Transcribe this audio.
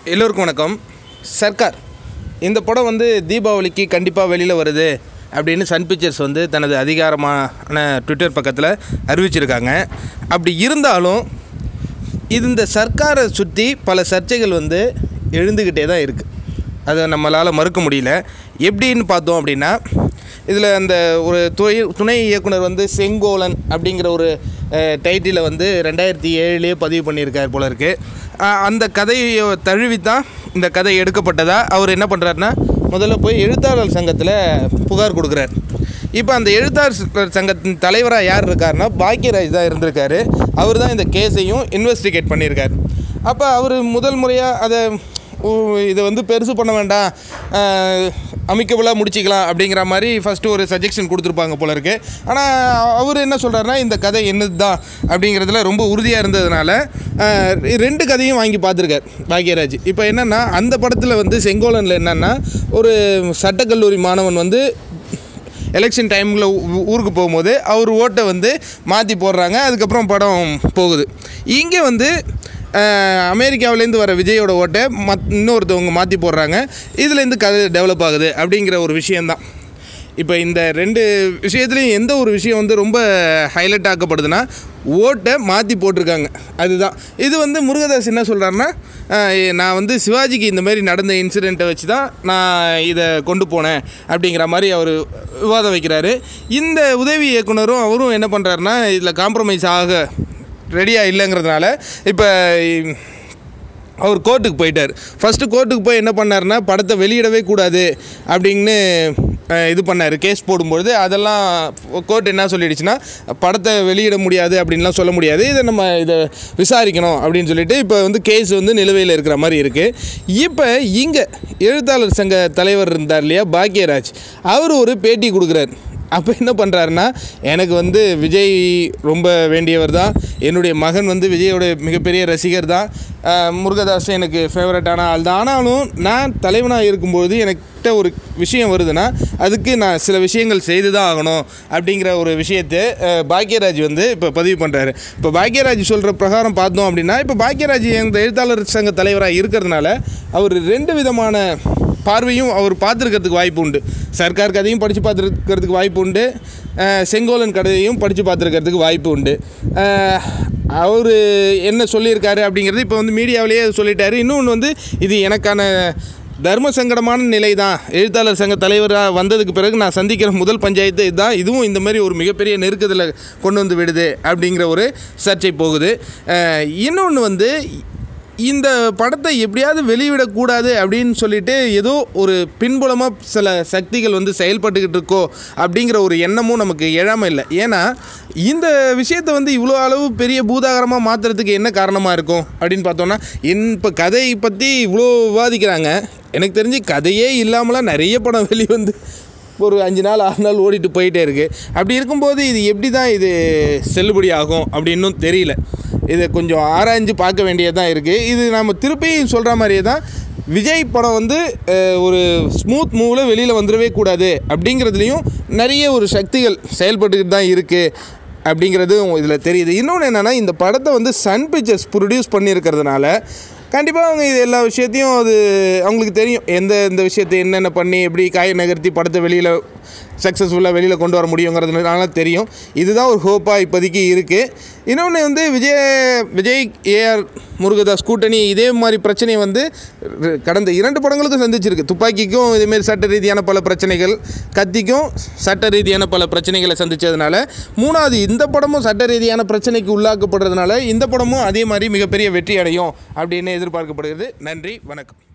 எல்லோருக்கும் வணக்கம் சர்க்கார் இந்த படம் வந்து தீபாவளிக்கு கண்டிப்பாக வெளியில் வருது அப்படின்னு சன் பிக்சர்ஸ் வந்து தனது அதிகாரமான ட்விட்டர் பக்கத்தில் அறிவிச்சிருக்காங்க அப்படி இருந்தாலும் இது இந்த சர்க்காரை சுற்றி பல சர்ச்சைகள் வந்து எழுந்துக்கிட்டே தான் இருக்குது அதை நம்மளால் மறுக்க முடியல எப்படின்னு பார்த்தோம் அப்படின்னா இதில் அந்த ஒரு துணை துணை இயக்குனர் வந்து செங்கோலன் அப்படிங்கிற ஒரு டைட்டிலை வந்து ரெண்டாயிரத்தி ஏழுலேயே பதிவு பண்ணியிருக்கார் போல இருக்குது அஹ் அந்த கதையை தழுவி தான் இந்த கதை எடுக்கப்பட்டதா அவர் என்ன பண்ணுறாருன்னா முதல்ல போய் எழுத்தாளர் சங்கத்தில் புகார் கொடுக்குறார் இப்போ அந்த எழுத்தாளர் சங்கத்தின் தலைவராக யார் இருக்காருன்னா பாக்யராஜ் தான் இருந்திருக்காரு அவர் தான் இந்த கேஸையும் இன்வெஸ்டிகேட் பண்ணியிருக்கார் அப்போ அவர் முதல் முறையாக அதை ஊ, இதை வந்து பெருசு பண்ண வேண்டாம் அமிக்கபுளாக முடிச்சிக்கலாம் அப்படிங்கிற மாதிரி ஃபஸ்ட்டு ஒரு சஜெக்ஷன் கொடுத்துருப்பாங்க போல இருக்கு ஆனால் அவர் என்ன சொல்கிறாருன்னா இந்த கதை என்னது தான் அப்படிங்கிறதுல ரொம்ப உறுதியாக இருந்ததுனால அஹ், ரெண்டு கதையும் வாங்கி பார்த்துருக்கார் பாக்யராஜ் இப்போ என்னென்னா அந்த படத்தில் வந்து செங்கோலனில் என்னென்னா ஒரு சட்டக்கல்லூரி மாணவன் வந்து எலெக்ஷன் டைமில் ஊருக்கு போகும்போது அவர் ஓட்டை வந்து மாற்றி போடுறாங்க அதுக்கப்புறம் படம் போகுது இங்கே வந்து அஹ், அமெரிக்காவிலேருந்து வர விஜயோட ஓட்டை மத் இன்னொருத்தவங்க மாற்றி போடுறாங்க இதுலேருந்து கதை டெவலப் ஆகுது அப்படிங்கிற ஒரு விஷயந்தான் இப்போ இந்த ரெண்டு விஷயத்துலையும் எந்த ஒரு விஷயம் வந்து ரொம்ப ஹைலைட் ஆக்கப்படுதுன்னா ஓட்டை மாற்றி போட்டிருக்காங்க அதுதான் இது வந்து முருகதாஸ் என்ன சொல்கிறாருன்னா நான் வந்து சிவாஜிக்கு இந்த மாதிரி நடந்த இன்சிடெண்ட்டை வச்சு தான் நான் இதை கொண்டு போனேன் அப்படிங்கிற மாதிரி அவர் விவாதம் வைக்கிறாரு இந்த உதவி இயக்குனரும் அவரும் என்ன பண்ணுறாருன்னா இதில் காம்ப்ரமைஸ் ஆக ரெடியாக இல்லைங்கிறதுனால இப்போ அவர் கோர்ட்டுக்கு போயிட்டார் ஃபஸ்ட்டு கோர்ட்டுக்கு போய் என்ன பண்ணாருன்னா படத்தை வெளியிடவே கூடாது அப்படின்னு அஹ், இது பண்ணார் கேஸ் போடும்பொழுது அதெல்லாம் கோர்ட் என்ன சொல்லிடுச்சுன்னா படத்தை வெளியிட முடியாது அப்படின்லாம் சொல்ல முடியாது இதை நம்ம இதை விசாரிக்கணும் அப்படின்னு சொல்லிட்டு இப்போ வந்து கேஸ் வந்து நிலுவையில் இருக்கிற மாதிரி இருக்குது இப்போ இங்கே எழுத்தாளர் சங்க தலைவர் இருந்தார் இல்லையா பாக்யராஜ் அவர் ஒரு பேட்டி கொடுக்குறாரு அப்போ என்ன பண்ணுறாருன்னா எனக்கு வந்து விஜய் ரொம்ப வேண்டியவர் தான் என்னுடைய மகன் வந்து விஜயோட மிகப்பெரிய ரசிகர் தான் ஆஹ் முருகதாஸ் எனக்கு ஃபேவரட்டான ஆள் தான் ஆனாலும் நான் தலைவனாக இருக்கும்போது எனக்கிட்ட ஒரு விஷயம் வருதுன்னா அதுக்கு நான் சில விஷயங்கள் செய்து தான் ஆகணும் அப்படிங்கிற ஒரு விஷயத்தை ஆஹ் பாக்யராஜ் வந்து இப்போ பதிவு பண்ணுறாரு இப்போ பாக்யராஜ் சொல்கிற பிரகாரம் பார்த்தோம் அப்படின்னா இப்போ பாக்யராஜ் இந்த எழுத்தாளர் சங்க தலைவராக இருக்கிறதுனால அவர் ரெண்டு விதமான பார்வையும் அவர் பார்த்துருக்கிறதுக்கு வாய்ப்பு உண்டு சர்க்கார் கதையும் படித்து பார்த்துருக்கிறதுக்கு வாய்ப்பு உண்டு அஹ் செங்கோலன் கதையும் படித்து பார்த்துருக்கிறதுக்கு வாய்ப்பு உண்டு அவர் என்ன சொல்லியிருக்காரு அப்படிங்கிறது இப்போ வந்து மீடியாவிலேயே சொல்லிட்டாரு இன்னொன்று வந்து இது எனக்கான தர்ம சங்கடமான நிலை தான் எழுத்தாளர் சங்க தலைவராக வந்ததுக்கு பிறகு நான் சந்திக்கிற முதல் பஞ்சாயத்து இதுதான் இதுவும் இந்த மாதிரி ஒரு மிகப்பெரிய நெருக்கத்தில் கொண்டு வந்து விடுது அப்படிங்கிற ஒரு சர்ச்சை போகுது இன்னொன்று வந்து இந்த படத்தை எப்படியாவது வெளியிடக்கூடாது அப்படின்னு சொல்லிட்டு ஏதோ ஒரு பின்புலமாக சில சக்திகள் வந்து செயல்பட்டுக்கிட்டு இருக்கோ அப்படிங்கிற ஒரு எண்ணமும் நமக்கு எழாமல் இல்லை ஏன்னா இந்த விஷயத்தை வந்து இவ்வளோ அளவு பெரிய பூதாகரமாக மாற்றுறதுக்கு என்ன காரணமாக இருக்கும் அப்படின்னு பார்த்தோன்னா இப்போ கதை பற்றி இவ்வளோ விவாதிக்கிறாங்க எனக்கு தெரிஞ்சு கதையே இல்லாமலாம் நிறைய படம் வெளிவந்து ஒரு அஞ்சு நாள் ஆறு நாள் ஓடிட்டு போயிட்டே இருக்குது அப்படி இருக்கும்போது இது எப்படி தான் இது செல்லுபடி ஆகும் அப்படின்னும் தெரியல இதை கொஞ்சம் ஆராய்ஞ்சு பார்க்க வேண்டியதாக இருக்குது இது நம்ம திருப்பி சொல்கிற மாதிரியே தான் விஜய் படம் வந்து அஹ், ஒரு ஸ்மூத் மூவில் வெளியில் வந்துடவே கூடாது அப்படிங்கிறதுலையும் நிறைய ஒரு சக்திகள் செயல்பட்டுக்கிட்டு தான் இருக்குது அப்படிங்கிறதும் இதில் தெரியுது இன்னொன்று என்னென்னா இந்த படத்தை வந்து சன் பிக்சர்ஸ் ப்ரொடியூஸ் பண்ணியிருக்கிறதுனால கண்டிப்பாக அவங்க இது எல்லா விஷயத்தையும் அது அவங்களுக்கு தெரியும் எந்த இந்த விஷயத்தை என்னென்ன பண்ணி எப்படி காய நகர்த்தி படத்தை வெளியில் சக்ஸஸ்ஃபுல்லாக வெளியில் கொண்டு வர முடியுங்கிறதுனால தெரியும் இதுதான் ஒரு ஹோப்பாக இப்போதைக்கு இருக்குது இன்னொன்று வந்து விஜய் விஜய் ஏஆர் முருகதாஸ் கூட்டணி இதே மாதிரி பிரச்சனையை வந்து ர- கடந்த இரண்டு படங்களுக்கும் சந்திச்சிருக்கு துப்பாக்கிக்கும் இதேமாரி சட்ட ரீதியான பல பிரச்சனைகள் கத்திக்கும் சட்ட ரீதியான பல பிரச்சனைகளை சந்திச்சதுனால மூணாவது இந்த படமும் சட்ட ரீதியான பிரச்சனைக்கு உள்ளாக்கப்படுறதுனால இந்த படமும் அதே மாதிரி மிகப்பெரிய வெற்றி அடையும் அப்படின்னு எதிர்பார்க்கப்படுகிறது நன்றி வணக்கம்